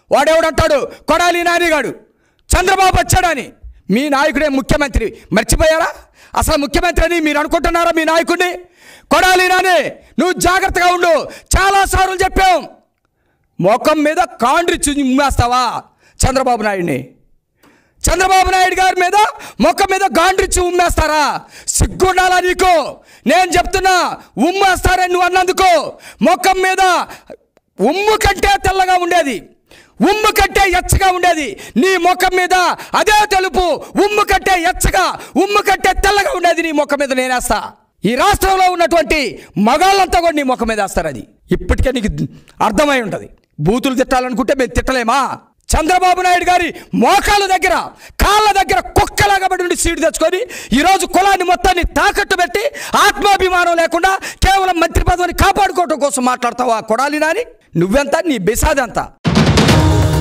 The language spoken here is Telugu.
వాడెవడంటాడు కొడాలి నానిగాడు చంద్రబాబు వచ్చాడని మీ నాయకుడే ముఖ్యమంత్రి మర్చిపోయారా అసలు ముఖ్యమంత్రి అని మీరు అనుకుంటున్నారా మీ నాయకుడిని కొడాలి నాని నువ్వు జాగ్రత్తగా ఉండు చాలాసార్లు చెప్పాం ముఖం మీద కాండ్రిచ్చి ఉమ్మేస్తావా చంద్రబాబు నాయుడిని చంద్రబాబు నాయుడు గారి మీద ముఖం మీద గాండ్రిచ్చి ఉమ్మేస్తారా సిగ్గుండాలా నీకు నేను చెప్తున్నా ఉమ్మేస్తారని నువ్వు అన్నందుకు ముఖం మీద ఉమ్ము కంటే తెల్లగా ఉండేది ఉమ్ము కంటే ఎచ్చగా ఉండేది నీ ముఖం మీద అదే తెలుపు ఉమ్ము కంటే ఎచ్చగా ఉమ్ము కంటే తెల్లగా ఉండేది నీ ముఖం మీద నేనేస్తా ఈ రాష్ట్రంలో ఉన్నటువంటి మగాళ్ళంతా కూడా నీ ముఖం మీద వేస్తారు అది ఇప్పటికే నీకు అర్థమై ఉంటుంది బూతులు తిట్టాలనుకుంటే మేము తిట్టలేమా చంద్రబాబు నాయుడు గారి మోకాళ్ళ దగ్గర కాళ్ళ దగ్గర కుక్కలాగా పడి ఉండి సీటు తెచ్చుకొని ఈరోజు కులాన్ని మొత్తాన్ని తాకట్టు పెట్టి ఆత్మాభిమానం లేకుండా కేవలం మంత్రి పదవిని కాపాడుకోవడం కోసం మాట్లాడతావా కొడాలి నాని నువ్వెంత నీ బెసాదంతా